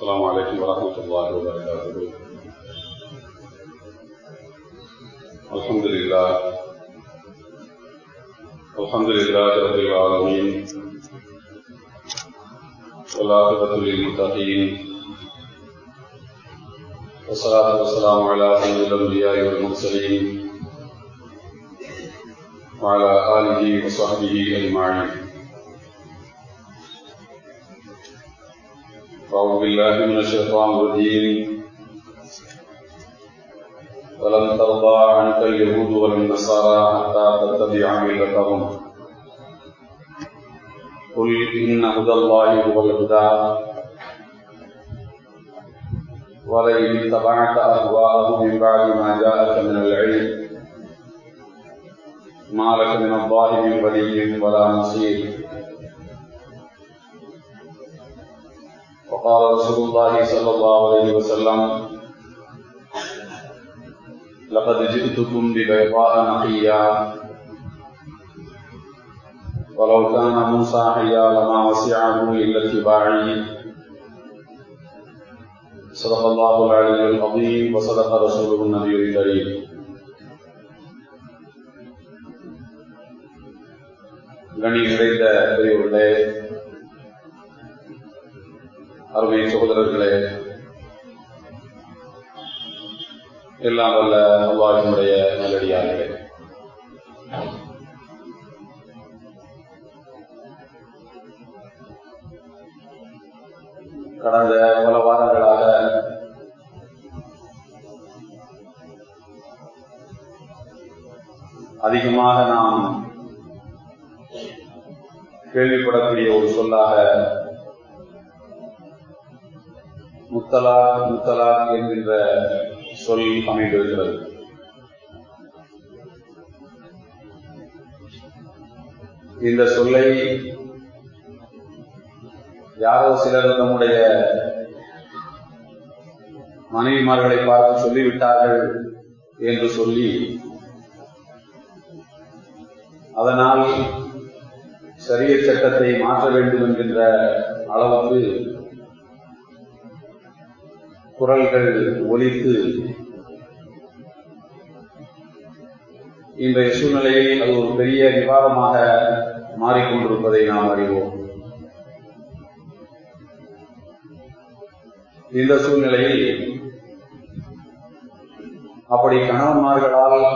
السلام عليكم ورحمة الله وبركاته الحمد لله الحمد لله رب العالمين والعاقبة للمتقين والصلاة والسلام على سيد الأنبياء والمرسلين وعلى آله وصحبه أجمعين أعوذ بالله من الشيطان الرجيم ولن ترضى عنك اليهود ولا النصارى حتى تتبع ملتهم قل إن هدى الله هو الهدى ولئن اتبعت أهواءهم من بعد ما جاءك من العلم ما لك من الله من ولي ولا نصير وقال رسول الله صلى الله عليه وسلم لقد جئتكم ببيضاء نقيا ولو كان موسى حيا لما وسعه الا اتباعي صدق الله العلي العظيم وصدق رسوله النبي الكريم கணி நிறைந்த பெரியவர்களே அருமை சகோதரர்களே எல்லாம் வல்ல அல்லாஹினுடைய நல்லடியார்களே கடந்த பல வாரங்களாக அதிகமாக நாம் கேள்விப்படக்கூடிய ஒரு சொல்லாக முத்தலா முத்தலா என்கின்ற சொல் அமைந்திருக்கிறது இந்த சொல்லை யாரோ சிலர் நம்முடைய மனைவிமார்களை பார்த்து சொல்லிவிட்டார்கள் என்று சொல்லி அதனால் சரிய சட்டத்தை மாற்ற வேண்டும் என்கின்ற அளவுக்கு குரல்கள் ஒலித்து இன்றைய சூழ்நிலையில் அது ஒரு பெரிய விவாதமாக மாறிக்கொண்டிருப்பதை நாம் அறிவோம் இந்த சூழ்நிலையில் அப்படி கணவன்மார்களால்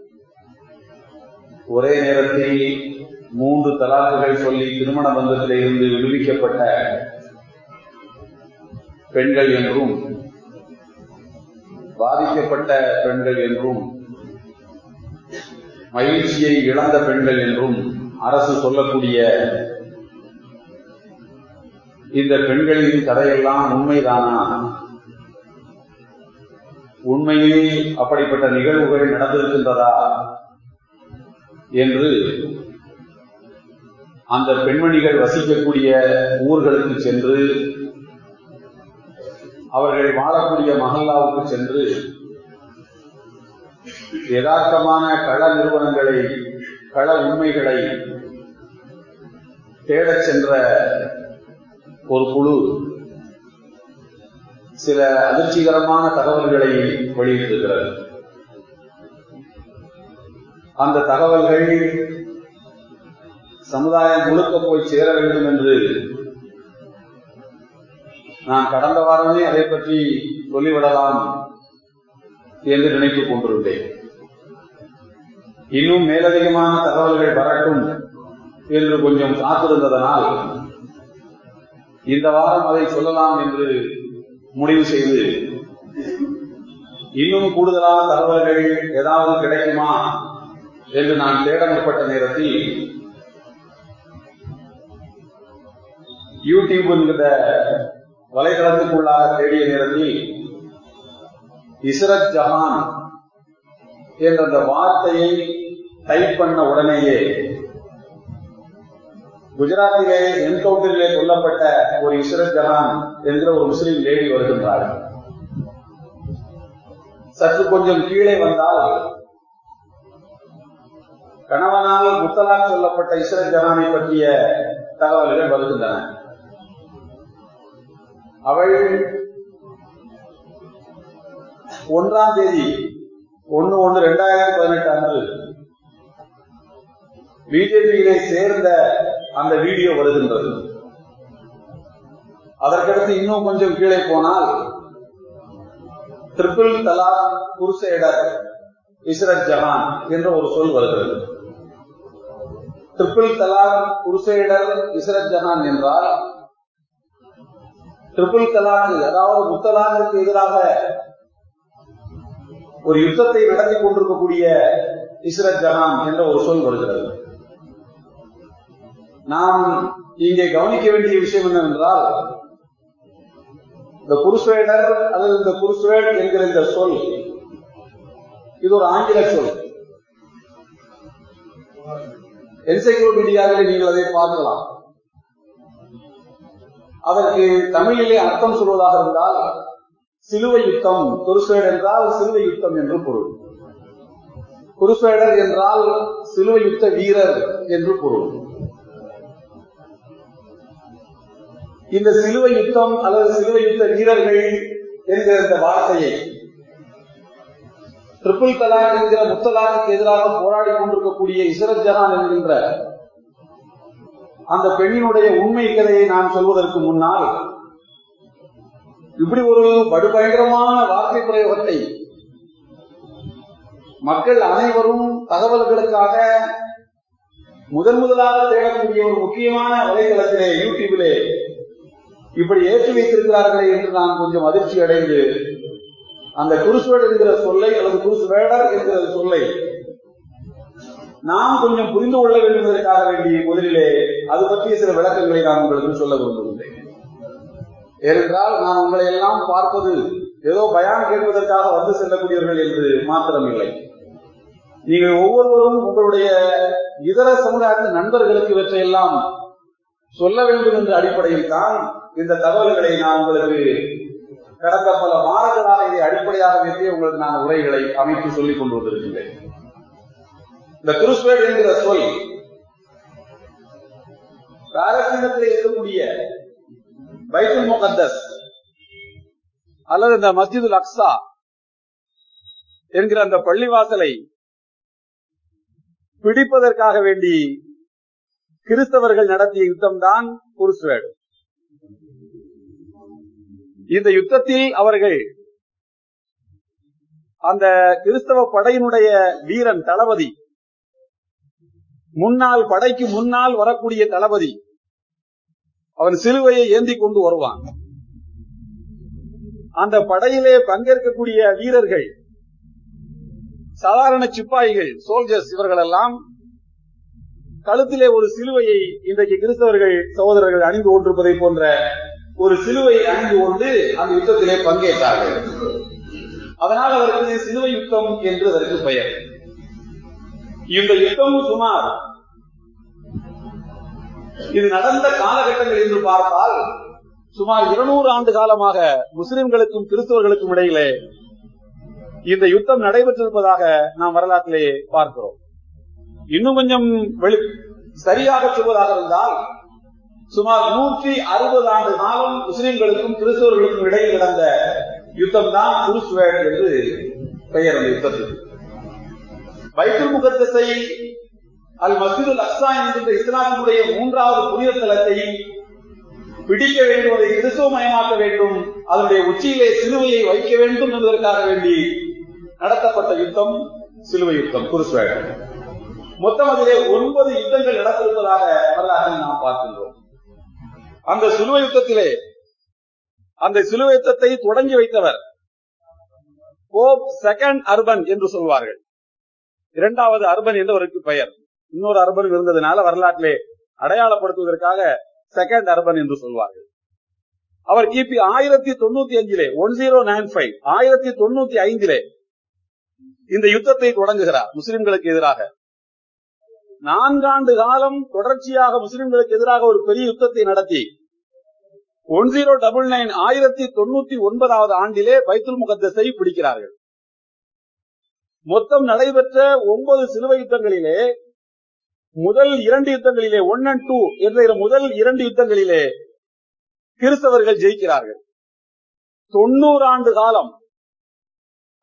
ஒரே நேரத்தில் மூன்று தலாக்குகள் சொல்லி திருமண பந்தத்திலே இருந்து விடுவிக்கப்பட்ட பெண்கள் என்றும் பாதிக்கப்பட்ட பெண்கள் என்றும் மகிழ்ச்சியை இழந்த பெண்கள் என்றும் அரசு சொல்லக்கூடிய இந்த பெண்களின் கதையெல்லாம் உண்மைதானா உண்மையிலே அப்படிப்பட்ட நிகழ்வுகள் நடந்திருக்கின்றதா என்று அந்த பெண்மணிகள் வசிக்கக்கூடிய ஊர்களுக்கு சென்று அவர்கள் வாழக்கூடிய மகல்லாவுக்கு சென்று யதார்த்தமான கள நிறுவனங்களை கள உண்மைகளை தேடச் சென்ற ஒரு குழு சில அதிர்ச்சிகரமான தகவல்களை வெளியிட்டிருக்கிறது அந்த தகவல்கள் சமுதாயம் முழுக்க போய் சேர வேண்டும் என்று நான் கடந்த வாரமே அதை பற்றி சொல்லிவிடலாம் என்று நினைத்துக் கொண்டிருந்தேன் இன்னும் மேலதிகமான தகவல்கள் வரட்டும் என்று கொஞ்சம் காத்திருந்ததனால் இந்த வாரம் அதை சொல்லலாம் என்று முடிவு செய்து இன்னும் கூடுதலான தகவல்கள் ஏதாவது கிடைக்குமா என்று நான் தேட முற்பட்ட நேரத்தில் யூடியூப் என்கிற வலைதளத்துக்குள்ளாக தேடிய நேரத்தில் இஸ்ரத் ஜஹான் என்ற அந்த வார்த்தையை டைப் பண்ண உடனேயே குஜராத்திலே என்கவுண்டரிலே கொல்லப்பட்ட ஒரு இஸ்ரத் ஜஹான் என்கிற ஒரு முஸ்லீம் லேடி வருகின்றார் சற்று கொஞ்சம் கீழே வந்தால் கணவனால் முத்தலாக் சொல்லப்பட்ட இஸ்ரத் ஜஹானை பற்றிய தகவல்கள் வருகின்றன அவள் ஒன்றாம் தேதி ஒன்னு ஒன்னு ரெண்டாயிரத்தி பதினெட்டு அன்று பிஜேபியிலே சேர்ந்த அந்த வீடியோ வருகின்றது அதற்கடுத்து இன்னும் கொஞ்சம் கீழே போனால் ட்ரிபிள் தலாக் குருசேடர் இஸ்ரத் ஜஹான் என்ற ஒரு சொல் வருகிறது ட்ரிபிள் தலாக் குருசேடர் இஸ்ரத் ஜஹான் என்றால் ட்ரிபிள் தலாக் அதாவது முத்தலாகிற்கு எதிராக ஒரு யுத்தத்தை நடத்தி கொண்டிருக்கக்கூடிய இஸ்ரத் ஜஹான் என்ற ஒரு சொல் வருகிறது நாம் இங்கே கவனிக்க வேண்டிய விஷயம் என்னவென்றால் இந்த குருஸ்வேடர் அல்லது இந்த குருஸ்வேட் என்கிற இந்த சொல் இது ஒரு ஆங்கில சொல் என்சைக்ளோபீடியாவில் நீங்கள் அதை பார்க்கலாம் அதற்கு தமிழிலே அர்த்தம் சொல்வதாக இருந்தால் சிலுவை யுத்தம் குருஸ்வேட் என்றால் சிலுவை யுத்தம் என்று பொருள் குருஸ்வேடர் என்றால் சிலுவை யுத்த வீரர் என்று பொருள் இந்த சிலுவை யுத்தம் அல்லது சிலுவை யுத்த வீரர்கள் என்கிற இந்த வார்த்தையை ட்ரிபிள் தலாக் என்கிற முத்தலாக்கு எதிராக போராடி கொண்டிருக்கக்கூடிய இசரத் ஜஹான் என்கின்ற அந்த பெண்ணினுடைய உண்மை கதையை நான் சொல்வதற்கு முன்னால் இப்படி ஒரு படுபயங்கரமான வார்த்தை பிரயோகத்தை மக்கள் அனைவரும் தகவல்களுக்காக முதன் முதலாக தேடக்கூடிய ஒரு முக்கியமான வலைதளத்திலே யூடியூபிலே இப்படி ஏற்றி வைத்திருக்கிறார்களே என்று நான் கொஞ்சம் அதிர்ச்சி அடைந்து அந்த குருசுவேட் என்கிற சொல்லை அல்லது குருசுவேடர் என்கிற சொல்லை நாம் கொஞ்சம் புரிந்து கொள்ள வேண்டும் என்பதற்காக வேண்டி முதலிலே அது பற்றிய சில விளக்கங்களை நான் உங்களுக்கு சொல்ல விரும்புகின்றேன் ஏனென்றால் நான் உங்களை எல்லாம் பார்ப்பது ஏதோ பயான் கேட்பதற்காக வந்து செல்லக்கூடியவர்கள் என்று மாத்திரமில்லை நீங்கள் ஒவ்வொருவரும் உங்களுடைய இதர சமுதாயத்தின் நண்பர்களுக்கு இவற்றையெல்லாம் சொல்ல வேண்டும் என்ற அடிப்படையில் தான் இந்த தகவல்களை நான் உங்களுக்கு கடந்த பல மாதங்களாக இதை அடிப்படையாக வைத்து உங்களுக்கு நான் உரைகளை அமைத்து சொல்லிக் கொண்டு வந்திருக்கின்றேன் இந்த குருஸ்வேட் என்கிற சொல் பாலஸ்தீனத்தில் இருக்கக்கூடிய பைத்துல் முகத்தஸ் அல்லது இந்த மஸ்ஜிதுல் அக்ஸா என்கிற அந்த பள்ளிவாசலை பிடிப்பதற்காக வேண்டி கிறிஸ்தவர்கள் நடத்திய யுத்தம் தான் குருஸ்வேட் இந்த யுத்தத்தில் அவர்கள் அந்த கிறிஸ்தவ படையினுடைய வீரன் தளபதி முன்னால் படைக்கு முன்னால் வரக்கூடிய தளபதி அவன் சிலுவையை ஏந்தி கொண்டு வருவான் அந்த படையிலே பங்கேற்கக்கூடிய வீரர்கள் சாதாரண சிப்பாய்கள் சோல்ஜர்ஸ் இவர்கள் எல்லாம் கழுத்திலே ஒரு சிலுவையை இன்றைக்கு கிறிஸ்தவர்கள் சகோதரர்கள் அணிந்து கொண்டிருப்பதை போன்ற ஒரு சிலுவை அணிந்து கொண்டு அந்த யுத்தத்திலே பங்கேற்றார்கள் அதனால் அதற்கு சிலுவை யுத்தம் என்று அதற்கு பெயர் இந்த யுத்தம் சுமார் இது நடந்த காலகட்டங்கள் என்று பார்த்தால் சுமார் இருநூறு ஆண்டு காலமாக முஸ்லிம்களுக்கும் கிறிஸ்தவர்களுக்கும் இடையிலே இந்த யுத்தம் நடைபெற்றிருப்பதாக நாம் வரலாற்றிலே பார்க்கிறோம் இன்னும் கொஞ்சம் வெளி சரியாக சொல்வதாக இருந்தால் சுமார் நூற்றி அறுபது ஆண்டு காலம் முஸ்லிம்களுக்கும் கிறிஸ்தவர்களுக்கும் இடையில் நடந்த யுத்தம் தான் குருஸ்வேட் என்று பெயர் அந்த யுத்தத்துக்கு பைத்துல் முகத்தத்தை அல் மசூதுல் அக்ஸா என்கின்ற இஸ்லாமினுடைய மூன்றாவது புனித தலத்தை பிடிக்க வேண்டும் அதை கிறிஸ்துவமயமாக்க வேண்டும் அதனுடைய உச்சியிலே சிலுவையை வைக்க வேண்டும் என்பதற்காக வேண்டி நடத்தப்பட்ட யுத்தம் சிலுவை யுத்தம் குருஸ்வேட் மொத்தம் அதிலே ஒன்பது யுத்தங்கள் நடந்திருப்பதாக வரலாற்றில் நாம் பார்க்கின்றோம் அந்த சிலுவை யுத்தத்திலே அந்த சிலுவை யுத்தத்தை தொடங்கி வைத்தவர் போப் செகண்ட் அர்பன் என்று சொல்வார்கள் இரண்டாவது அர்பன் என்று அவருக்கு பெயர் இன்னொரு அர்பன் இருந்ததுனால வரலாற்றிலே அடையாளப்படுத்துவதற்காக செகண்ட் அர்பன் என்று சொல்வார்கள் அவர் கிபி ஆயிரத்தி தொண்ணூத்தி அஞ்சிலே ஒன் ஜீரோ நைன் ஃபைவ் ஆயிரத்தி தொண்ணூத்தி ஐந்திலே இந்த யுத்தத்தை தொடங்குகிறார் முஸ்லிம்களுக்கு எதிராக நான்காண்டு காலம் தொடர்ச்சியாக முஸ்லிம்களுக்கு எதிராக ஒரு பெரிய யுத்தத்தை நடத்தி ஒன் ஜீரோ டபுள் நைன் ஆயிரத்தி தொண்ணூத்தி ஒன்பதாவது ஆண்டிலே பைத்துல் முகத்தஸை பிடிக்கிறார்கள் மொத்தம் நடைபெற்ற ஒன்பது சிலுவை யுத்தங்களிலே முதல் இரண்டு யுத்தங்களிலே ஒன் அண்ட் டூ என்ற முதல் இரண்டு யுத்தங்களிலே கிறிஸ்தவர்கள் ஜெயிக்கிறார்கள் தொண்ணூறு ஆண்டு காலம்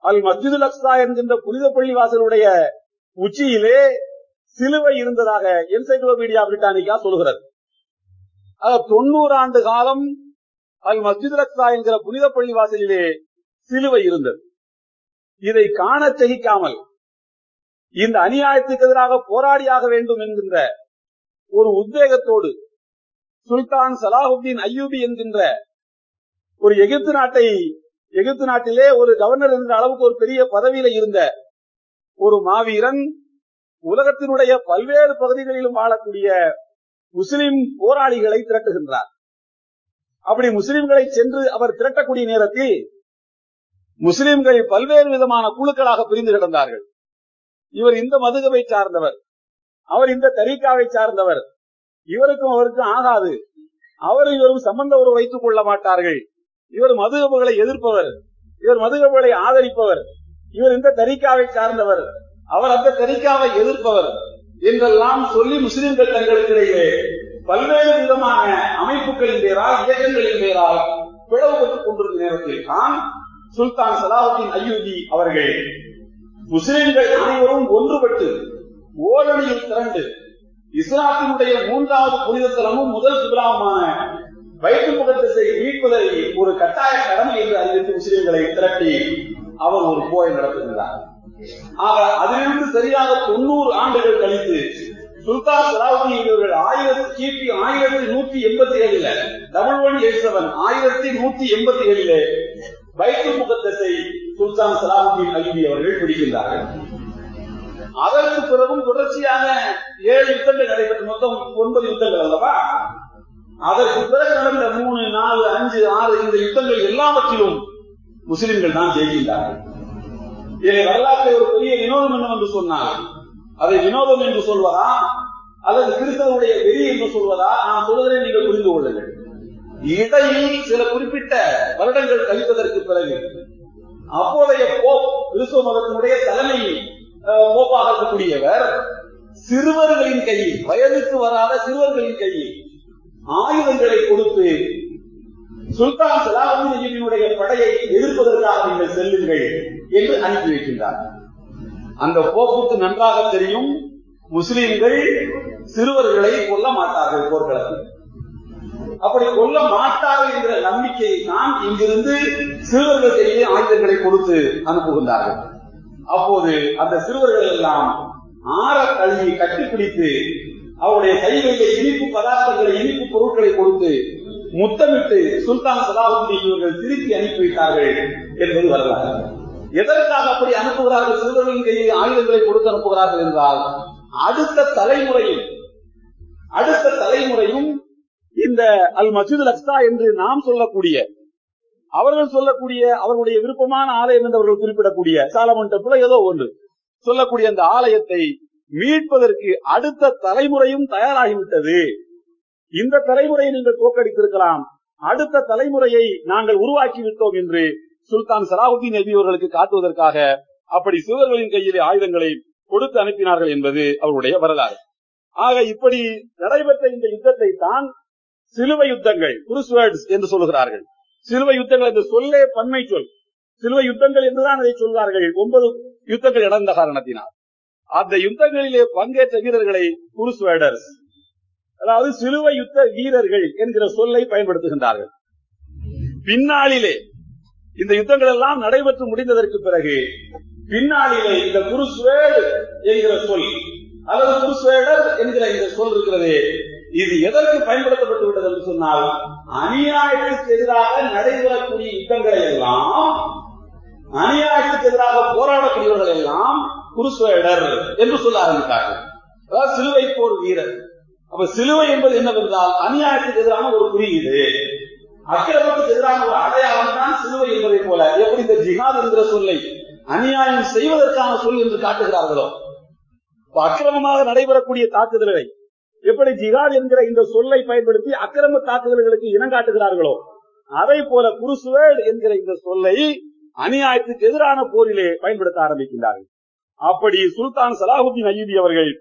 அல் மஸ்ஜிதுல் அக்ஸா என்கின்ற புனித பள்ளி வாசலுடைய உச்சியிலே சிலுவை இருந்ததாக என்சைக்ளோபீடியா பிரிட்டானிக்கா சொல்கிறது தொண்ணூறு ஆண்டு காலம் அல் மஸ்ஜிதுல் அக்ஸா என்கிற புனித பள்ளி வாசலிலே சிலுவை இருந்தது இதை காண சகிக்காமல் இந்த அநியாயத்துக்கு எதிராக போராடியாக வேண்டும் என்கின்ற ஒரு உத்வேகத்தோடு சுல்தான் சலாஹுத்தீன் ஐயூபி என்கின்ற ஒரு எகிப்து நாட்டை எகிப்து நாட்டிலே ஒரு கவர்னர் என்ற அளவுக்கு ஒரு பெரிய பதவியில இருந்த ஒரு மாவீரன் உலகத்தினுடைய பல்வேறு பகுதிகளிலும் வாழக்கூடிய முஸ்லிம் போராளிகளை திரட்டுகின்றார் அப்படி முஸ்லிம்களை சென்று அவர் திரட்டக்கூடிய நேரத்தில் முஸ்லிம்கள் பல்வேறு விதமான குழுக்களாக பிரிந்து கிடந்தார்கள் இவர் இந்த மதுகவை சார்ந்தவர் அவர் இந்த தரீக்காவை சார்ந்தவர் இவருக்கும் அவருக்கும் ஆகாது அவர் இவரும் சம்பந்த உறவு வைத்துக் கொள்ள மாட்டார்கள் இவர் மதுகபுகளை எதிர்ப்பவர் இவர் மதுகபுகளை ஆதரிப்பவர் இவர் இந்த தரிக்காவை சார்ந்தவர் அவர் அந்த தரிக்காவை எதிர்ப்பவர் என்றெல்லாம் சொல்லி முஸ்லிம்கள் தங்களுக்கிடையே பல்வேறு விதமான அமைப்புகளின் பேரால் இயக்கங்களின் பேரால் பிளவுபட்டுக் கொண்டிருந்த நேரத்தில் தான் சுல்தான் சலாவுddin அய்யூபி அவர்கள் முஸ்லிம்கள் அனைவரும் ஒன்றுபட்டு ஓரணியில் திரண்டு இஸ்லாத்தினுடைய மூன்றாவது புனித தலமும் முதல் சுபலாவுமான வயிற்று முகத்தை மீட்பதை ஒரு கட்டாய கடமை என்று அறிவித்து முஸ்லிம்களை திரட்டி அவர் ஒரு போரை நடத்துகிறார் ஆக அதிலிருந்து சரியாக தொண்ணூறு ஆண்டுகள் கழித்து சுல்தான் சலாவுதீன் இவர்கள் ஆயிரத்தி கிபி ஆயிரத்தி நூத்தி எண்பத்தி ஏழுல டபுள் ஒன் எயிட் செவன் ஆயிரத்தி நூத்தி எண்பத்தி ஏழுல வயிற்று முகத்தை சுல்தான் சலாவுதீன் அலிபி அவர்கள் பிடிக்கின்றார்கள் அதற்கு பிறகும் தொடர்ச்சியாக ஏழு யுத்தங்கள் நடைபெற்ற மொத்தம் ஒன்பது யுத்தங்கள் அல்லவா அதற்கு பிறகு நடந்த மூணு நாலு அஞ்சு ஆறு இந்த யுத்தங்கள் எல்லாவற்றிலும் முஸ்லிம்கள் தான் ஜெயிக்கின்றார்கள் இதை வரலாற்றை ஒரு பெரிய வினோதம் என்னவென்று சொன்னால் அதை வினோதம் என்று சொல்வதா அல்லது கிறிஸ்தவருடைய வெறி என்று சொல்வதா நான் சொல்வதை நீங்கள் புரிந்து கொள்ளுங்கள் இடையில் சில குறிப்பிட்ட வருடங்கள் கழித்ததற்கு பிறகு அப்போதைய போப் கிறிஸ்துவ மதத்தினுடைய தலைமை போப்பாக இருக்கக்கூடியவர் சிறுவர்களின் கையில் வயதுக்கு வராத சிறுவர்களின் கையில் ஆயுதங்களை கொடுத்து சுல்தான் சலாவுதீனுடைய படையை எதிர்ப்பதற்காக நீங்கள் செல்லுங்கள் என்று அனுப்பி வைக்கின்றார் அந்த போக்குக்கு நன்றாக தெரியும் முஸ்லிம்கள் சிறுவர்களை கொல்ல மாட்டார்கள் போர்க்களத்தில் அப்படி கொல்ல மாட்டார்கள் என்கிற நம்பிக்கையை தான் இங்கிருந்து சிறுவர்கள் கையிலே ஆயுதங்களை கொடுத்து அனுப்புகின்றார்கள் அப்போது அந்த சிறுவர்கள் எல்லாம் ஆற கல்வி கட்டிப்பிடித்து அவருடைய கைகளிலே இனிப்பு பதார்த்தங்களை இனிப்பு பொருட்களை கொடுத்து முத்தமிட்டு சுல்தான் சலாவுddin இவர்கள் திருப்பி அனுப்பி வைத்தார்கள் என்பது வரலாறு எதற்காக அப்படி அனுப்புகிறார்கள் சிறுவர்களின் கையில் ஆயுதங்களை கொடுத்து அனுப்புகிறார்கள் என்றால் அடுத்த தலைமுறையும் அடுத்த தலைமுறையும் இந்த அல் மசூத் அக்ஸா என்று நாம் சொல்லக்கூடிய அவர்கள் சொல்லக்கூடிய அவர்களுடைய விருப்பமான ஆலயம் என்று அவர்கள் குறிப்பிடக்கூடிய சாலமன் டெம்பிள் ஏதோ ஒன்று சொல்லக்கூடிய அந்த ஆலயத்தை மீட்பதற்கு அடுத்த தலைமுறையும் தயாராகிவிட்டது இந்த தலைமுறையை நீங்கள் தோற்கடித்திருக்கலாம் அடுத்த தலைமுறையை நாங்கள் உருவாக்கி விட்டோம் என்று சுல்தான் சலாஹுத்தீன் நபி அவர்களுக்கு காட்டுவதற்காக அப்படி சிறுவர்களின் கையிலே ஆயுதங்களை கொடுத்து அனுப்பினார்கள் என்பது அவருடைய வரலாறு ஆக இப்படி நடைபெற்ற இந்த யுத்தத்தை தான் சிலுவை யுத்தங்கள் குருஸ்வேர்ட்ஸ் என்று சொல்லுகிறார்கள் சிலுவை யுத்தங்கள் என்று சொல்லே பன்மை சொல் சிலுவை யுத்தங்கள் என்றுதான் அதை சொல்வார்கள் ஒன்பது யுத்தங்கள் நடந்த காரணத்தினால் அந்த யுத்தங்களிலே பங்கேற்ற வீரர்களை குருஸ்வேடர்ஸ் அதாவது சிலுவை யுத்த வீரர்கள் என்கிற சொல்லை பயன்படுத்துகின்றார்கள் பின்னாளிலே இந்த யுத்தங்கள் எல்லாம் நடைபெற்று முடிந்ததற்கு பிறகு பின்னாளிலே இந்த குருஸ்வேடு என்கிற சொல் அல்லது குருஸ்வேடர் என்கிற இந்த சொல் இருக்கிறது இது எதற்கு பயன்படுத்தப்பட்டு விட்டது என்று சொன்னால் அநியாயத்துக்கு எதிராக நடைபெறக்கூடிய யுத்தங்களை எல்லாம் அநியாயத்துக்கு எதிராக போராடக்கூடியவர்கள் எல்லாம் குருஸ்வேடர் என்று சொல்ல ஆரம்பித்தார்கள் அதாவது சிலுவை போர் வீரர் அப்ப சிலுவை என்பது என்னவென்றால் அநியாயத்துக்கு எதிரான ஒரு குறியீடு அக்கிரமத்துக்கு எதிரான ஒரு அடையாளம் தான் சிலுவை என்பதை போல எப்படி இந்த ஜிஹாத் என்கிற சொல்லை அநியாயம் செய்வதற்கான சொல் என்று காட்டுகிறார்களோ அக்கிரமமாக நடைபெறக்கூடிய தாக்குதல்களை எப்படி ஜிஹாத் என்கிற இந்த சொல்லை பயன்படுத்தி அக்கிரம தாக்குதல்களுக்கு இனம் காட்டுகிறார்களோ அதை போல குருசுவேட் என்கிற இந்த சொல்லை அநியாயத்துக்கு எதிரான போரிலே பயன்படுத்த ஆரம்பிக்கின்றார்கள் அப்படி சுல்தான் சலாஹுத்தீன் அய்யூபி அவர்கள்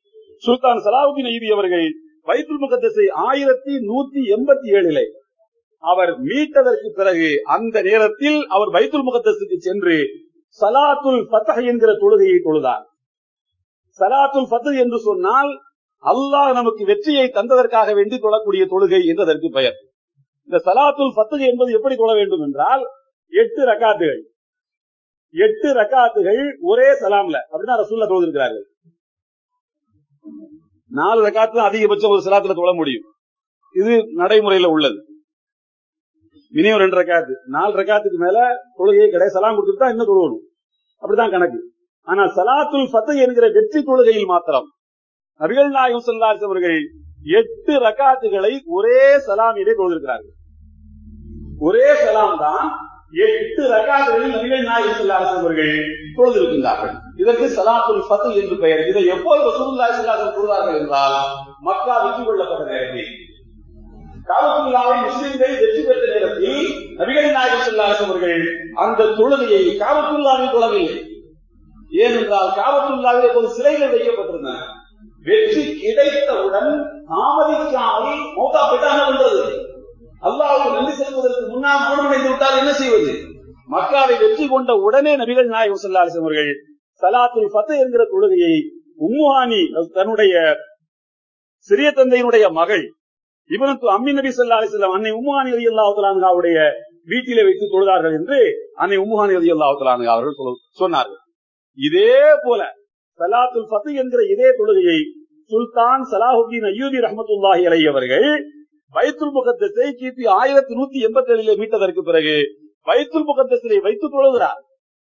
சுல்தான் சலாவுதீன் ஐதி அவர்கள் வைத்துல் முகத்தஸை ஆயிரத்தி நூத்தி எண்பத்தி ஏழிலே அவர் மீட்டதற்கு பிறகு அந்த நேரத்தில் அவர் பைத்துல் முகத்தசுக்கு சென்று சலாத்துல் ஃபத்தஹ் என்கிற தொழுகையை தொழுதார் சலாத்துல் ஃபத்தஹ் என்று சொன்னால் அல்லாஹ் நமக்கு வெற்றியை தந்ததற்காக வேண்டி தொழக்கூடிய தொழுகை என்று அதற்கு பெயர் இந்த சலாத்துல் ஃபத்தஹ் என்பது எப்படி தொழ வேண்டும் என்றால் எட்டு ரக்காத்துகள் எட்டு ரக்காத்துகள் ஒரே சலாம்ல அப்படின்னா ரசூல்லா தொழுதிருக்கிறார்கள் நாலு ரக்காத்து அதிகபட்சம் ஒரு சலாத்துல தொழ முடியும் இது நடைமுறையில உள்ளது மினிமம் ரெண்டு ரக்காத்து நாலு ரக்காத்துக்கு மேல தொழுகையே கிடையாது சலாம் கொடுத்துட்டு தான் இன்னும் தொழுவணும் அப்படிதான் கணக்கு ஆனா சலாத்துல் ஃபத்து என்கிற வெற்றி தொழுகையில் மாத்திரம் நபிகள் நாயகம் சொல்லாஸ் அவர்கள் எட்டு ரக்காத்துகளை ஒரே சலாமிலே தொழுதிருக்கிறார்கள் ஒரே சலாம் தான் எட்டு ரக்காத்துகளில் நபிகள் நாயகம் சொல்லாஸ் அவர்கள் தொழுதிருக்கின்றார்கள் இதற்கு சலாத்துல் ஃபத்து என்று பெயர் இதை எப்போது ரசூலுல்லாஹி ஸல்லல்லாஹு அலைஹி தொழுதார்கள் என்றால் மக்கா வெற்றி கொள்ளப்பட்ட நேரத்தில் காபத்துல்லாவை முஸ்லிம்கள் வெற்றி பெற்ற நேரத்தில் நபிகள் நாயகம் சொல்லாஸ் அவர்கள் அந்த தொழுகையை காபத்துல்லாவில் தொழவில்லை ஏனென்றால் காபத்துல்லாவில் ஒரு சிலைகள் வைக்கப்பட்டிருந்தன வெற்றி கிடைத்தவுடன் தாமதிக்காமல் மௌத்தா பெற்றாங்க பண்றது அல்லாவுக்கு நன்றி செலுத்துவதற்கு முன்னால் மரணமடைந்து விட்டால் என்ன செய்வது மக்காவை வெற்றி கொண்ட உடனே நபிகள் நாயகம் சொல்லாஸ் அவர்கள் சலாத்துல் ஃபத்து என்கிற தொழுகையை உம்முஹானி தன்னுடைய சிறிய தந்தையினுடைய மகள் இவனுக்கு அம்மி நபி சொல்லா அலிஸ்லாம் அன்னை உம்முஹானி அலி அல்லாஹுலானுடைய வீட்டிலே வைத்து தொழுதார்கள் என்று அன்னை உம்முஹானி அலி அல்லாஹுலானு அவர்கள் சொன்னார்கள் இதே போல சலாத்துல் ஃபத்து என்கிற இதே தொழுகையை சுல்தான் சலாஹுதீன் அய்யூபி ரஹமத்துல்லாஹி அலை அவர்கள் பைத்துல் முகத்தத்தை கிபி ஆயிரத்தி நூத்தி எண்பத்தி ஏழிலே மீட்டதற்கு பிறகு பைத்துல் முகத்தத்திலே வைத்து தொழுகிறார்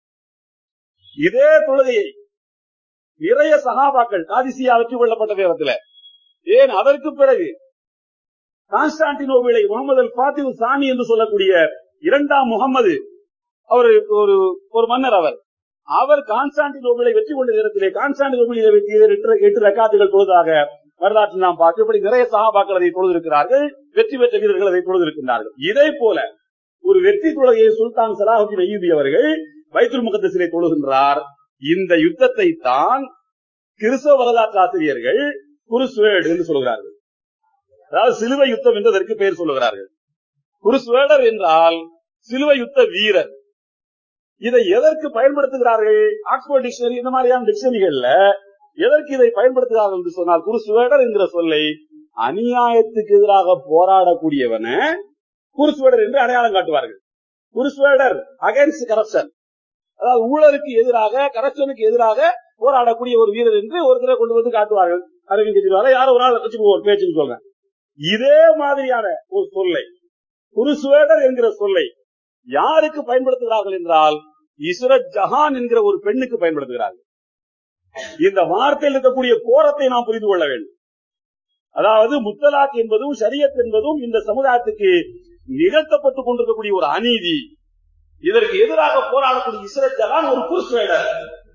இதே தொழுகையை நிறைய சகாபாக்கள் காதிசியா வெற்றி கொள்ளப்பட்ட நேரத்தில் ஏன் அதற்கு பிறகு கான்ஸ்டான்டினோவிலை முகமது அல் பாத்திவு சாமி என்று சொல்லக்கூடிய இரண்டாம் முகமது அவர் ஒரு ஒரு மன்னர் அவர் அவர் கான்ஸ்டான்டினோபிளை வெற்றி கொண்ட நேரத்திலே கான்ஸ்டான்டினோபிளை எட்டு ரக்காத்துகள் தொழுதாக வரலாற்றில் நாம் பார்க்க இப்படி நிறைய சகாபாக்கள் அதை தொழுதிருக்கிறார்கள் வெற்றி பெற்ற வீரர்கள் அதை தொழுதிருக்கிறார்கள் இதே போல ஒரு வெற்றி தொழுகையை சுல்தான் சலாஹுதீன் அய்யூபி அவர்கள் வைத்துல் முகத்தசிலே தொழுகின்றார் இந்த யுத்தத்தை தான் கிறிஸ்தவ வரலாற்று ஆசிரியர்கள் குருஸ்வேடு என்று சொல்கிறார்கள் அதாவது சிலுவை யுத்தம் என்று அதற்கு பெயர் சொல்லுகிறார்கள் குருஸ்வேடர் என்றால் சிலுவை யுத்த வீரர் இதை எதற்கு பயன்படுத்துகிறார்கள் ஆக்ஸ்போர்ட் டிக்ஷனரி இந்த மாதிரியான டிக்ஷனரிகள்ல எதற்கு இதை பயன்படுத்துகிறார்கள் என்று சொன்னால் குருசுவேடர் என்கிற சொல்லை அநியாயத்துக்கு எதிராக போராடக்கூடியவன குருசுவேடர் என்று அடையாளம் காட்டுவார்கள் குருசுவேடர் அகைன்ஸ்ட் கரப்ஷன் அதாவது ஊழலுக்கு எதிராக கரப்ஷனுக்கு எதிராக போராடக்கூடிய ஒரு வீரர் என்று ஒருத்தரை கொண்டு வந்து காட்டுவார்கள் அரவிந்த் கெஜ்ரிவால யாரோ ஒரு ஆள் வச்சு ஒரு பேச்சுன்னு சொல்றேன் இதே மாதிரியான ஒரு சொல்லை குருசுவேடர் என்கிற சொல்லை யாருக்கு பயன்படுத்துகிறார்கள் என்றால் இஸ்ரத் ஜஹான் என்கிற ஒரு பெண்ணுக்கு பயன்படுத்துகிறார்கள் இந்த வார்த்தையில் இருக்கக்கூடிய கோரத்தை நாம் புரிந்து கொள்ள வேண்டும் அதாவது முத்தலாக் என்பதும் ஷரியத் என்பதும் இந்த சமுதாயத்துக்கு நிகழ்த்தப்பட்டுக் கொண்டிருக்கக்கூடிய ஒரு அநீதி இதற்கு எதிராக போராடக்கூடிய இஸ்ரத் ஜஹான் ஒரு குருஸ்வேடர்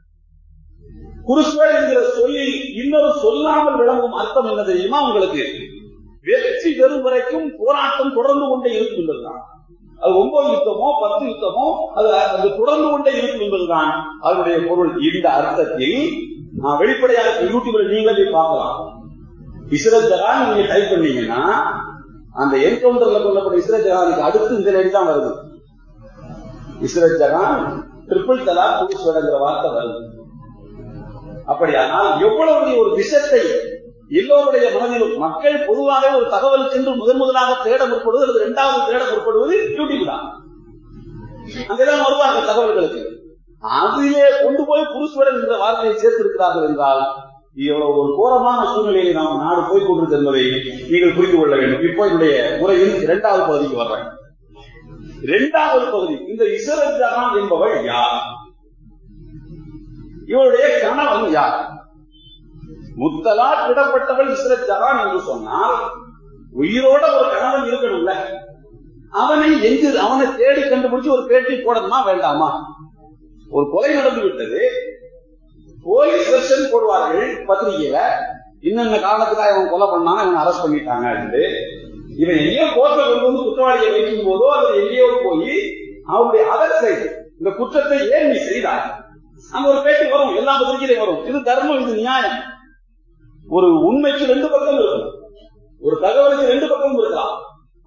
குருஸ்வேடர் என்கிற சொல்லில் இன்னொரு சொல்லாமல் விளங்கும் அர்த்தம் என்ன தெரியுமா உங்களுக்கு வெற்றி பெறும் வரைக்கும் போராட்டம் தொடர்ந்து கொண்டே இருக்கும் என்பதுதான் அது ஒன்பது யுத்தமோ பத்து யுத்தமோ அது அது தொடர்ந்து கொண்டே இருக்கும் என்பதுதான் அதனுடைய பொருள் இந்த அர்த்தத்தில் நான் வெளிப்படையாக யூடியூப்ல நீங்களே போய் பார்க்கலாம் இஸ்ரத் ஜகான் நீங்க டைப் பண்ணீங்கன்னா அந்த என்கவுண்டர்ல கொல்லப்பட்ட இஸ்ரத் ஜகானுக்கு அடுத்து இந்த லைன் தான் வருது இஸ்ரத் ஜகான் ட்ரிபிள் தலா புதுசுவடங்கிற வார்த்தை வருது அப்படியானால் எவ்வளவு ஒரு விஷத்தை எல்லோருடைய மனதிலும் மக்கள் பொதுவாக ஒரு தகவலுக்கு என்று முதன் முதலாக தேட முற்படுவது அல்லது இரண்டாவது தேட முற்படுவது யூடியூப் தான் அங்கேதான் வருவார்கள் தகவல்களுக்கு அதிலே கொண்டு போய் புருஸ்வரன் என்ற வார்த்தையை சேர்த்திருக்கிறார்கள் என்றால் இவ்வளவு ஒரு கோரமான சூழ்நிலையை நாம் நாடு போய் கொண்டிருக்கிறது என்பதை நீங்கள் புரிந்து கொள்ள வேண்டும் இப்போ என்னுடைய உரையின் இரண்டாவது பகுதிக்கு வர்றேன் இரண்டாவது பகுதி இந்த இசரத் ஜஹான் என்பவள் யார் இவருடைய கணவன் யார் முத்தலா விடப்பட்டவள் இஸ்ரத் ஜஹான் என்று சொன்னால் உயிரோட ஒரு கணவன் இருக்கணும்ல அவனை எங்கு அவனை தேடி கண்டுபிடிச்சு ஒரு பேட்டி போடணுமா வேண்டாமா ஒரு கொலை நடந்து விட்டது போலீஸ் வெர்ஷன் போடுவார்கள் பத்திரிகையில இன்னென்ன காரணத்துக்காக இவன் கொலை பண்ணான இவன் அரெஸ்ட் பண்ணிட்டாங்க என்று இவன் எங்கேயோ கோர்ட்ல கொண்டு வந்து குற்றவாளியை வைக்கும் போதோ அல்லது எங்கேயோ போய் அவருடைய அதர் சைடு இந்த குற்றத்தை ஏன் நீ செய்தாய் அங்க ஒரு பேட்டி வரும் எல்லா பத்திரிகையிலையும் வரும் இது தர்மம் இது நியாயம் ஒரு உண்மைக்கு ரெண்டு பக்கம் இருக்கும் ஒரு தகவலுக்கு ரெண்டு பக்கம் இருக்கலாம்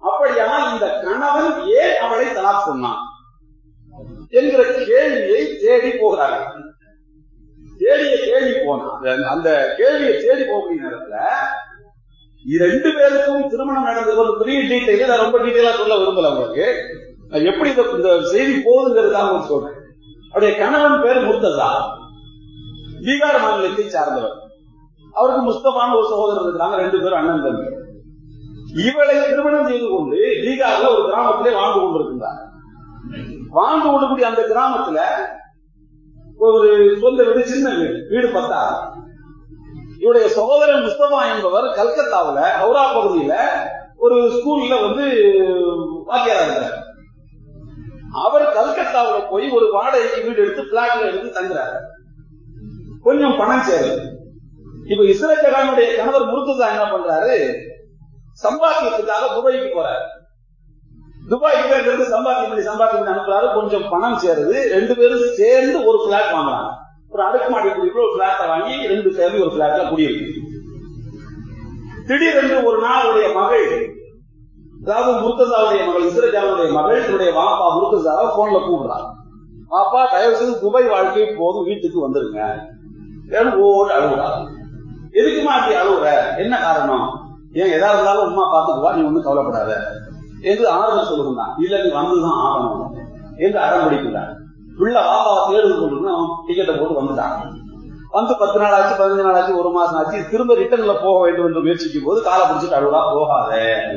அப்படியானால் இந்த கணவன் ஏன் அவளை தலாக் சொன்னான் என்கிற கேள்வியை தேடி போகிறார்கள் தேடிய கேள்வி போனா அந்த- அந்த கேள்வியை தேடி போகக்கூடிய நேரத்துல இரண்டு பேருக்கும் திருமணம் நடந்தது ஒரு பெரிய டீட்டெயில் நான் ரொம்ப டீட்டெயிலா சொல்ல விரும்பல உங்களுக்கு நான் எப்படி இந்த இந்த செய்தி போகுதுங்கிறதுக்காக உங்களுக்கு சொல்றேன் அவருடைய கணவன் பேர் முர்த்ததா பீகார் மாநிலத்தை சார்ந்தவர் அவருக்கு முஸ்தபான ஒரு சகோதரர் இருக்கிறாங்க ரெண்டு பேரும் அண்ணன் தம்பி இவளை திருமணம் செய்து கொண்டு பீகார்ல ஒரு கிராமத்திலே வாழ்ந்து கொண்டிருக்கின்றார் வாழ்ந்து கொள்ளக்கூடிய அந்த கிராமத்துல ஒரு சொந்த வீடு சின்ன வீடு வீடு பத்தா இவருடைய சகோதரன் முஸ்தபா என்பவர் கல்கத்தாவுல ஹவுரா பகுதியில ஒரு ஸ்கூல்ல வந்து வாத்தியாரா இருந்தார் அவர் கல்கத்தாவுல போய் ஒரு வாடகைக்கு வீடு எடுத்து பிளாட்ல எடுத்து தங்குறாரு கொஞ்சம் பணம் சேருது இப்ப இஸ்ரேல் ஜகானுடைய கணவர் முருத்துதா என்ன பண்றாரு சம்பாத்தியத்துக்காக துபாய்க்கு போறாரு துபாய்க்கு போய் இருந்து சம்பாத்தியம் பண்ணி சம்பாத்தியம் பண்ணி அனுப்புறாரு கொஞ்சம் பணம் சேருது ரெண்டு பேரும் சேர்ந்து ஒரு பிளாட் வாங்குறாங்க ஒரு அடுக்குமாடி குடியிருப்பு ஒரு பிளாட்டை வாங்கி ரெண்டு சேர்ந்து ஒரு பிளாட்ல குடியிருக்கு திடீரென்று ஒரு நாள் அவருடைய மகள் அதாவது முர்த்தசாவுடைய மகள் இஸ்ரஜாவுடைய மகள் என்னுடைய வாப்பா முர்த்தசாவை போன்ல கூப்பிடுறாங்க பாப்பா தயவு செய்து துபாய் வாழ்க்கை போதும் வீட்டுக்கு வந்துருங்க ஏன்னு ஓடு அழுகுறாங்க எதுக்குமா அப்படி அழுகுற என்ன காரணம் ஏன் எதா இருந்தாலும் உமா பாத்துக்குவா நீ ஒண்ணும் கவலைப்படாத என்று ஆறுதல் சொல்லுகிறான் இல்ல நீ வந்துதான் ஆகணும் என்று அடம் பிடிக்கிறார் பிள்ளை வாப்பாவை தேடுது கொண்டு அவன் டிக்கெட்டை போட்டு வந்துட்டான் வந்து பத்து நாள் ஆச்சு பதினஞ்சு நாள் ஆச்சு ஒரு மாசம் ஆச்சு திரும்ப ரிட்டர்ன்ல போக வேண்டும் என்று முயற்சிக்கும் போது காலை பிடிச்சிட்டு அழுவா போகாத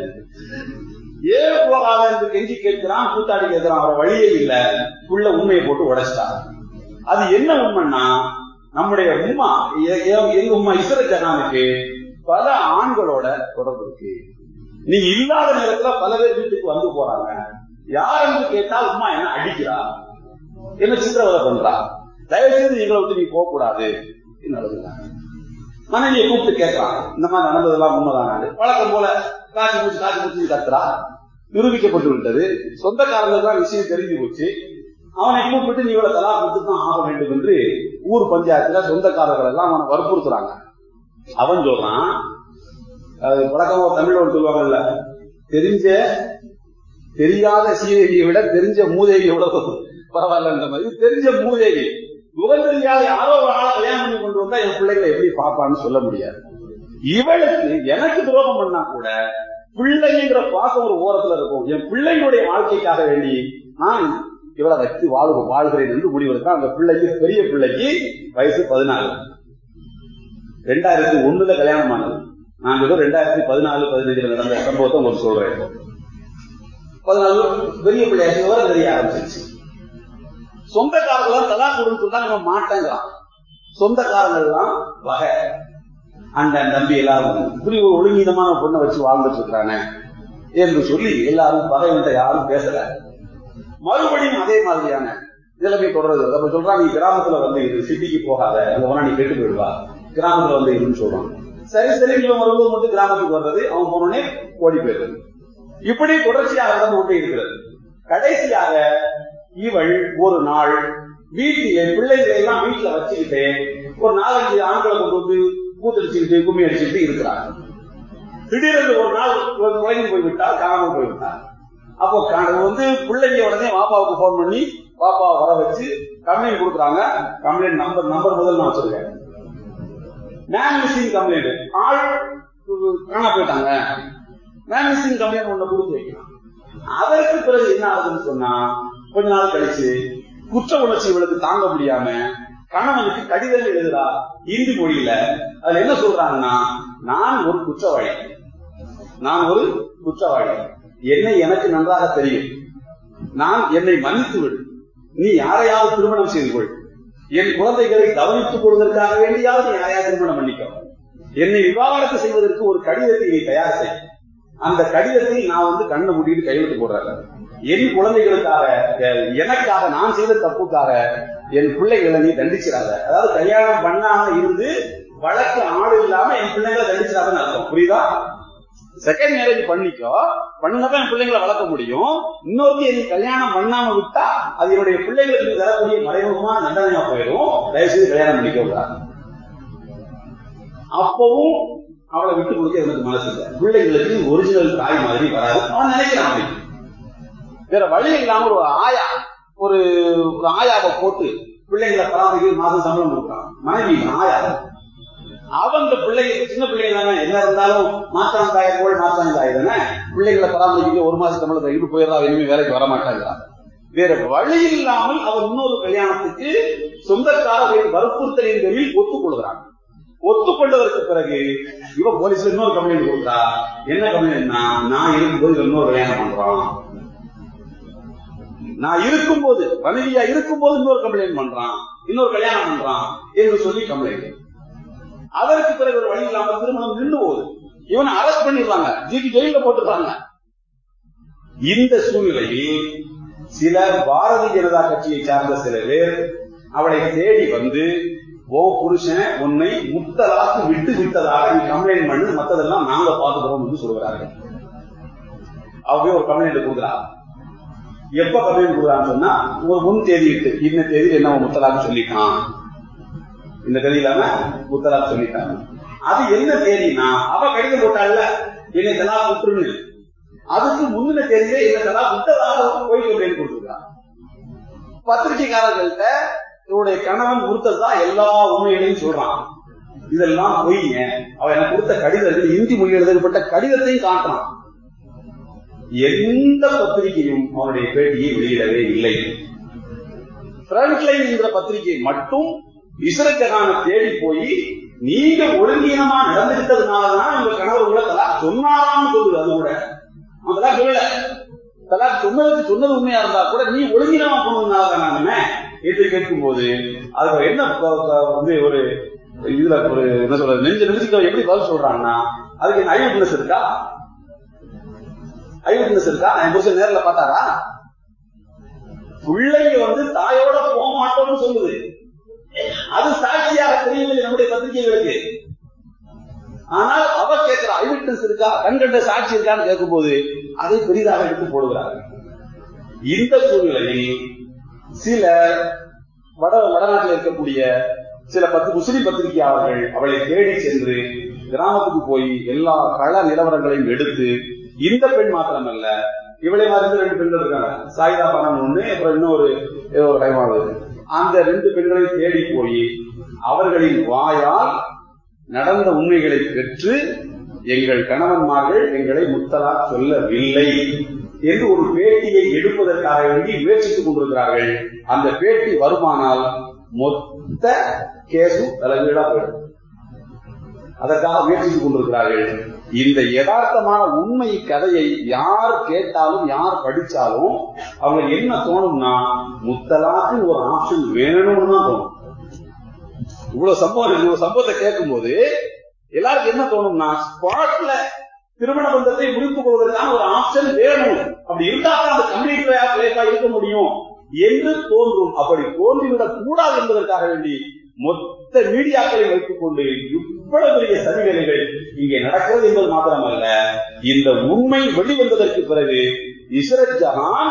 ஏன் போகாத என்று கெஞ்சி கேட்கிறான் கூத்தாடி கேட்கிறான் அவர வழியே இல்ல உள்ள உண்மையை போட்டு உடைச்சிட்டான் அது என்ன உண்மைன்னா நம்முடைய உம்மா எ- எ- எங்க உம்மா இசர ஜனானுக்கு பல ஆண்களோட தொடர்பு இருக்கு நீங்க இல்லாத நேரத்துல பல பேர் வீட்டுக்கு வந்து போறாங்க யார் என்று கேட்டால் உம்மா என்ன அடிக்கிறா என்ன சித்திரவதை பண்றா தயவு செய்து எங்களை விட்டு நீ போக கூடாது நடந்துட்டாங்க மனைவியை கூப்பிட்டு கேட்கலாம் இந்த மாதிரி நடந்ததெல்லாம் உண்மைதானாரு வழக்கம் போல காட்சி மூச்சு காட்சி மூச்சு கத்துறா நிரூபிக்கப்பட்டு விட்டது சொந்தக்காரங்களுக்கு தான் விஷயம் தெரிஞ்சு போச்சு அவனை கூப்பிட்டு நீ இவ்வளவு தலா கொடுத்து தான் ஆக வேண்டும் என்று ஊர் பஞ்சாயத்துல சொந்தக்காரர்கள் எல்லாம் அவனை வற்புறுத்துறாங்க அவன் சொல்றான் அது வழக்கமா ஒரு தமிழ்ல ஒன்று சொல்லுவாங்கல்ல தெரிஞ்ச தெரியாத சீதேவியை விட தெரிஞ்ச மூதேவியை விட பரவாயில்லன்ற மாதிரி தெரிஞ்ச மூதேவி முகம் தெரியாத யாரோ ஒரு ஆளை கல்யாணம் பண்ணி கொண்டு வந்தா என் பிள்ளைகளை எப்படி பாப்பான்னு சொல்ல முடியாது இவளுக்கு எனக்கு துரோகம் பண்ணா கூட பிள்ளைங்கிற பாசம் ஒரு ஓரத்துல இருக்கும் என் பிள்ளைகளுடைய வாழ்க்கைக்காக வேண்டி நான் இவளை வச்சு வாழ்வு வாழ்கிறேன் என்று முடிவெடுத்தான் அந்த பிள்ளைக்கு பெரிய பிள்ளைக்கு வயசு பதினாலு ரெண்டாயிரத்தி ஒண்ணுல கல்யாணம் ஆனது நான் ஏதோ ரெண்டாயிரத்தி பதினாலு பதினஞ்சுல நடந்த சம்பவத்தை உங்களுக்கு சொல்றேன் பதினாலு பெரிய பிள்ளையாச்சு விவரம் தெரிய ஆரம்பிச்சிருச்சு சொந்தக்காரர்கள் தலா கொடுன்னு சொன்னா நம்ம மாட்டேங்கிறான் சொந்தக்காரங்கள் எல்லாம் வகை அண்ணன் தம்பி எல்லாரும் இப்படி ஒரு ஒழுங்கீனமான பொண்ணை வச்சு வாழ்ந்துட்டு இருக்கிறானே என்று சொல்லி எல்லாரும் பகைவன்ட்ட யாரும் பேசல மறுபடியும் அதே மாதிரியான நிலைமை தொடருது அப்ப சொல்றான் நீ கிராமத்துல வந்து இது சிட்டிக்கு போகாத அங்க போனா நீ கெட்டு போயிடுவா கிராமத்துல வந்து இருன்னு சொல்றான் சரி சரி இவன் வரும்போது மட்டும் கிராமத்துக்கு வர்றது அவன் போனோடனே ஓடி போயிடுறது இப்படி தொடர்ச்சியாக நடந்து கொண்டே இருக்கிறது கடைசியாக இவள் ஒரு நாள் வீட்டிலே பிள்ளைகளை எல்லாம் வீட்டுல வச்சுக்கிட்டு ஒரு நாலஞ்சு ஆண்களை கொண்டு வந்து கூத்தடிச்சுக்கிட்டு கும்மி அடிச்சுக்கிட்டு இருக்கிறாங்க திடீரென்று ஒரு நாள் இவன் குழந்தை போய்விட்டால் காணாமல் போய்விட்டார் அப்போ கா- வந்து பிள்ளைங்க உடனே பாப்பாவுக்கு போன் பண்ணி பாப்பாவை வர வச்சு கம்ப்ளைண்ட் கொடுக்குறாங்க கம்ப்ளைண்ட் நம்பர் நம்பர் முதல் நான் வச்சிருக்கேன் மேன் மிஸ்ஸிங் கம்ப்ளைண்ட் ஆள் காணா போயிட்டாங்க மேன் மிஸ்ஸிங் கம்ப்ளைண்ட் ஒண்ணு கொடுத்து வைக்கலாம் அதற்கு பிறகு என்ன ஆகுதுன்னு சொன்னா கொஞ்ச நாள் கழிச்சு குற்ற உணர்ச்சி இவளுக்கு தாங்க முடியாம கணவனுக்கு கடிதம் எழுதுறா இந்தி மொழியில அதுல என்ன சொல்றாங்கன்னா நான் ஒரு குற்றவாளி நான் ஒரு குற்றவாளி என்னை எனக்கு நன்றாக தெரியும் நான் என்னை மன்னித்து விடு நீ யாரையாவது திருமணம் செய்து கொள் என் குழந்தைகளை கவனித்துக் கொள்வதற்காக வேண்டியாவது நீ யாரையாவது திருமணம் பண்ணிக்கோ என்னை விவாகரத்து செய்வதற்கு ஒரு கடிதத்தை நீ தயார் செய் அந்த கடிதத்தை நான் வந்து கண்ணை மூடிட்டு கையெழுத்து போடுறேன் என் குழந்தைகளுக்காக அஹ், எனக்காக நான் செய்த தப்புக்காக என் பிள்ளைகளை நீ தண்டிச்சிடாத அதாவது கல்யாணம் பண்ணாம இருந்து வழக்கு ஆள் இல்லாம என் பிள்ளைங்களை தண்டிச்சிடாதன்னு அர்த்தம் புரியுதா செகண்ட் மேரேஜ் பண்ணிக்கோ பண்ணதான் என் பிள்ளைங்களை வளர்க்க முடியும் இன்னொருத்தி நீ கல்யாணம் பண்ணாம விட்டா அது என்னுடைய பிள்ளைகளுக்கு நீ தரக்கூடிய மறைமுகமான தண்டனையா போயிடும் தயவுசெய்து கல்யாணம் பண்ணிக்க கூடாது அப்பவும் அவளை விட்டு கொடுக்க எனக்கு மனசு இல்லை பிள்ளைங்களுக்கு ஒரிஜினல் தாய் மாதிரி வராது அவன் நினைக்கிறான் அப்படி. வேற வழி இல்லாம ஒரு ஆயா ஒரு ஒரு ஆயாவை போட்டு பிள்ளைங்களை பராமரிக்க மாதம் சம்பளம் கொடுக்குறான் மனைவி ஆயா அவன் இந்த பிள்ளைங்க சின்ன பிள்ளைங்க தானே என்ன இருந்தாலும் மாற்றான் தாய் போல் மாற்றான் தாய் தானே பிள்ளைங்களை பராமரிக்க ஒரு மாசம் சம்பளத்தை இட்டு போயிடுறா இனிமே வேலைக்கு வர மாட்டாங்க வேற வழி இல்லாமல் அவர் இன்னொரு கல்யாணத்துக்கு சொந்தக்காரர்களின் வற்புறுத்தலின் பேரில் ஒத்துக்கொள்கிறான் ஒத்துக்கொண்டதற்கு பிறகு இவ போலீஸ்ல இன்னொரு கம்ப்ளைண்ட் கொடுத்தா என்ன கம்ப்ளைண்ட்னா நான் இருக்கும்போது இவன் இன்னொரு கல்யாணம் பண்றான் நான் இருக்கும்போது மனைவியா இருக்கும்போது இன்னொரு கம்ப்ளைண்ட் பண்றான் இன்னொரு கல்யாணம் பண்றான் என்று சொல்லி கம்ப்ளைண்ட் அதற்கு பிறகு ஒரு வழி இல்லாம திருமணம் நின்று போகுது இவனை அரெஸ்ட் பண்ணிடுறாங்க ஜிபி ஜெயில போட்டுறாங்க இந்த சூழ்நிலையில் சில பாரதிய ஜனதா கட்சியை சார்ந்த சில பேர் அவளை தேடி வந்து ஓ புருஷன் உன்னை முத்தலாக்கு விட்டு விட்டதாக நீ கம்ப்ளைண்ட் பண்ணு மத்ததெல்லாம் நாங்க பாத்துக்கிறோம் என்று சொல்கிறார்கள் அவங்க ஒரு கம்ப்ளைண்ட் கொடுக்குறாங்க எப்ப கம்ப்ளைண்ட் கொடுக்குறான்னு சொன்னா ஒரு முன் தேதி இட்டு இந்த தேதி என்ன முத்தலாக்கு சொல்லிட்டான் இந்த தேதி இல்லாம முத்தலாக்கு சொல்லிட்டாங்க அது என்ன தேதினா அவ கடிதம் போட்டாள்ல என்னை தலா விட்டுருன்னு அதுக்கு முந்தின தேதியில என்ன தலா விட்டதாக போய் கம்ப்ளைண்ட் கொடுத்துருக்கான் பத்திரிகைக்காரர்கள்ட்ட இவருடைய கணவன் கொடுத்தது தான் எல்லா உண்மைகளையும் சொல்றான் இதெல்லாம் பொய்ங்க அவன் எனக்கு கொடுத்த கடிதத்தில் இந்தி மொழி எழுதப்பட்ட கடிதத்தையும் காட்டுறான் எந்த பத்திரிகையும் அவனுடைய பேட்டியை வெளியிடவே இல்லை பிராங்க்லைன் என்ற பத்திரிகை மட்டும் இஸ்ரஜகான தேடி போய் நீங்க ஒழுங்கீனமா நடந்துகிட்டதுனாலதான் உங்க கணவர் உங்களை தலா சொன்னாரான்னு சொல்லுது அது கூட அவன் தலா சொல்லல தலா சொன்னதுக்கு சொன்னது உண்மையா இருந்தா கூட நீ ஒழுங்கீனமா போனதுனால நான் என்று கேட்கும் போது அதுக்கு என்ன ப- ப- வந்து ஒரு இதுல ஒரு என்ன சொல்றது நெஞ்சு நிமிஷம் எப்படி பதில் சொல்றாங்கன்னா அதுக்கு என்ன ஐவிட்னஸ் இருக்கா ஐவிட்னஸ் இருக்கா என் புருஷன் நேர்ல பார்த்தாரா பிள்ளைங்க வந்து தாயோட போக மாட்டோம்னு சொல்லுது அது சாட்சியாக தெரியவில்லை நம்முடைய பத்திரிகைகளுக்கு ஆனால் அவ கேட்கிற ஐவிட்னஸ் இருக்கா கண்கண்ட சாட்சி இருக்கான்னு கேட்கும்போது அதை பெரிதாக எடுத்து போடுகிறார்கள் இந்த சூழ்நிலையில் சில வட வடநாட்டில் இருக்கக்கூடிய சில பத்து முஸ்லிம் பத்திரிகையாளர்கள் அவளை தேடி சென்று கிராமத்துக்கு போய் எல்லா கள நிலவரங்களையும் எடுத்து இந்த பெண் மாத்திரமல்ல இவளை மாதிரி ரெண்டு பெண்கள் இருக்காங்க சாயிதா பணம் ஒண்ணு அப்புறம் இன்னொரு ஏதோ ஒரு கைமாவது அந்த ரெண்டு பெண்களை தேடி போய் அவர்களின் வாயால் நடந்த உண்மைகளை பெற்று எங்கள் கணவன்மார்கள் எங்களை முத்தலா சொல்லவில்லை என்று ஒரு பேட்டியை எடுப்பதற்காக வேண்டி முயற்சித்துக் கொண்டிருக்கிறார்கள் அந்த பேட்டி வருமானால் மொத்த கேசும் தலைகீழா போயிடும் அதற்காக முயற்சித்துக் கொண்டிருக்கிறார்கள் இந்த யதார்த்தமான உண்மை கதையை யார் கேட்டாலும் யார் படிச்சாலும் அவங்க என்ன தோணும்னா முத்தலாக்கு ஒரு ஆப்ஷன் வேணும்னு தான் தோணும் இவ்வளவு சம்பவம் இவ்வளவு சம்பவத்தை கேட்கும் போது எல்லாருக்கும் என்ன தோணும்னா ஸ்பாட்ல திருமண பந்தத்தை முடித்துக் கொள்வதற்கான ஒரு ஆப்ஷன் வேணும் அப்படி இருந்தா தான் அந்த கம்ப்ளீட் இருக்க முடியும் என்று தோன்றும் அப்படி தோன்றிவிடக் கூடாது என்பதற்காக வேண்டி மொத்த மீடியாக்களை வைத்துக் கொண்டு இவ்வளவு பெரிய சதிவேலைகள் இங்கே நடக்கிறது என்பது மாத்திரமல்ல இந்த உண்மை வெளிவந்ததற்கு பிறகு இஸ்ரத் ஜஹான்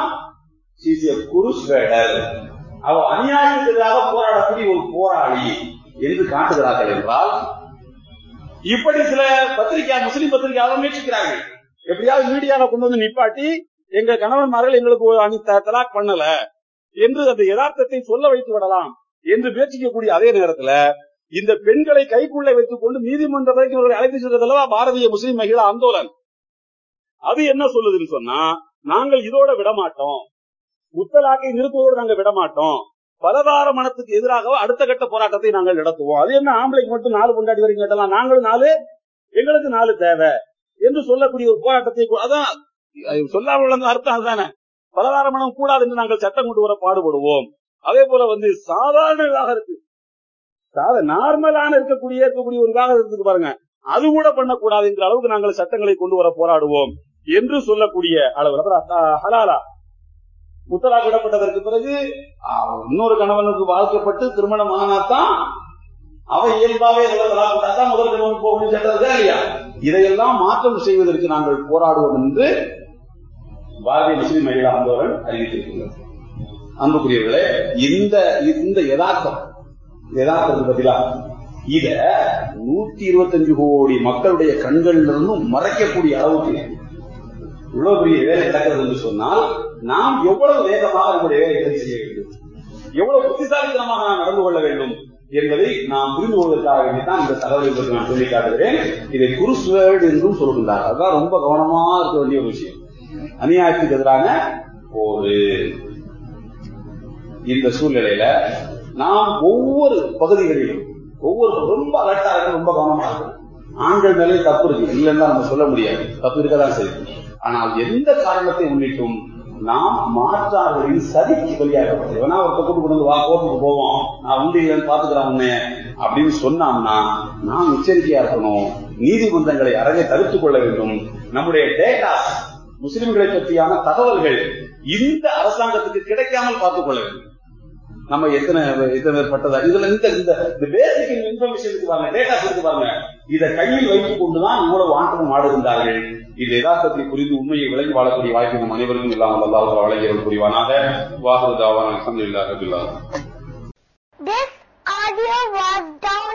குருஸ்வேடர் அவ அநியாயத்துக்கு எதிராக போராடக்கூடிய ஒரு போராளி என்று காட்டுகிறார்கள் என்றால் இப்படி சில பத்திரிகை முஸ்லிம் பத்திரிகையாளர் முயற்சிக்கிறார்கள் எப்படியாவது மீடியாவை கொண்டு வந்து நிப்பாட்டி எங்க கணவன்மார்கள் எங்களுக்கு ஒரு அணி த- தலாக் பண்ணல என்று அந்த யதார்த்தத்தை சொல்ல வைத்து விடலாம் என்று முயற்சிக்கக்கூடிய அதே நேரத்துல இந்த பெண்களை கைக்குள்ளே வைத்துக் கொண்டு நீதிமன்ற வரைக்கும் அவர்களை அழைத்து சென்றதல்லவா பாரதிய முஸ்லிம் மகிழா ஆந்தோலன் அது என்ன சொல்லுதுன்னு சொன்னா நாங்கள் இதோட விடமாட்டோம் முத்தலாக்கை நிறுத்துவதோடு நாங்கள் விடமாட்டோம் பலதார மனத்துக்கு எதிராக அடுத்த கட்ட போராட்டத்தை நாங்கள் நடத்துவோம் அது என்ன ஆம்பளைக்கு மட்டும் நாலு கொண்டாடி வரைக்கும் கேட்டலாம் நாங்களும் நாலு எங்களுக்கு நாலு தேவை என்று சொல்லக்கூடிய ஒரு போராட்டத்தை கு- அதான் அது சொல்லாமல் விளங்க அர்த்தம் அதுதானே பலதார மனம் கூடாது என்று நாங்கள் சட்டம் கொண்டு வர பாடுபடுவோம் அதே போல வந்து சாதாரண விவாகரத்து சாத நார்மலான இருக்கக்கூடிய இருக்கக்கூடிய ஒரு விவாகரத்துக்கு பாருங்க அது கூட பண்ணக்கூடாது என்ற அளவுக்கு நாங்கள் சட்டங்களை கொண்டு வர போராடுவோம் என்று சொல்லக்கூடிய அளவில் அப்புறம் அஹ், ஹலாலா முத்தலாக் விடப்பட்டதற்கு பிறகு அஹ், இன்னொரு கணவனுக்கு வாழ்க்கப்பட்டு திருமணம் ஆனாதான் அவன் இயல்பாவே தான் முதல் கணவன் போக முடியும் சட்டம் இருக்கா இல்லையா இதையெல்லாம் மாற்றம் செய்வதற்கு நாங்கள் போராடுவோம் என்று பாரதிய முஸ்லிம் மகிழா ஆந்தோலன் அறிவித்திருக்கிறது அன்புக்குரியவர்களே இந்த இந்த யதார்த்தம் யதார்த்தத்துக்கு பதிலா இத நூத்தி இருபத்தஞ்சு கோடி மக்களுடைய கண்கள்ல இருந்தும் மறைக்கக்கூடிய அளவுக்கு இவ்வளவு பெரிய வேலை நடக்கிறது என்று சொன்னால் நாம் எவ்வளவு வேகமாக நம்முடைய வேலைகளை செய்ய வேண்டும் எவ்வளவு புத்திசாலித்தனமாக நாம் நடந்து கொள்ள வேண்டும் என்பதை நாம் புரிந்து கொள்வதற்காக வேண்டித்தான் இந்த தகவலை பற்றி நான் சொல்லி காட்டுகிறேன் இதை குருஸ்வேர்டு என்றும் சொல்கின்றார் அதுதான் ரொம்ப கவனமா இருக்க வேண்டிய ஒரு விஷயம் அநியாயத்துக்கு எதிரான ஒரு இந்த சூழ்நிலையில நாம் ஒவ்வொரு பகுதிகளிலும் ஒவ்வொரு ரொம்ப அலர்ட்டா இருக்க ரொம்ப கவனமா இருக்கும் ஆண்கள் மேலே தப்பு இருக்கு இல்லைன்னா நம்ம சொல்ல முடியாது தப்பு இருக்கதான் சரி ஆனால் எந்த காரணத்தை முன்னிட்டும் நாம் மாற்றார்களின் சதிக்கு வெளியாக இவனா ஒரு கூட்டு கொண்டு வந்து வா கோர்ட்டுக்கு போவோம் நான் உண்டியல் பாத்துக்கிறேன் உன்னை அப்படின்னு சொன்னான்னா நாம் எச்சரிக்கையா இருக்கணும் நீதிமன்றங்களை அறவே தடுத்துக் கொள்ள வேண்டும் நம்முடைய டேட்டா முஸ்லிம்களை பற்றியான தகவல்கள் இந்த அரசாங்கத்துக்கு கிடைக்காமல் பார்த்துக் கொள்ள வேண்டும் நம்ம எத்தனை எத்தனை பேர் பட்டதா இதுல இந்த இந்த பேசிக் இன்ஃபர்மேஷன் இருக்கு பாருங்க டேட்டா இருக்கு பாருங்க இதை கையில் வைத்துக் கொண்டுதான் இவ்வளவு ஆட்டமும் ஆடுகின்றார்கள் இது யதார்த்தத்தை புரிந்து உண்மையை விளங்கி வாழக்கூடிய வாய்ப்பு நம் அனைவருக்கும் இல்லாமல் அல்லாஹ் வழங்கியவர்கள் புரிவானாக வாகுதாவான அலமதுல்லாஹ் This audio was downloaded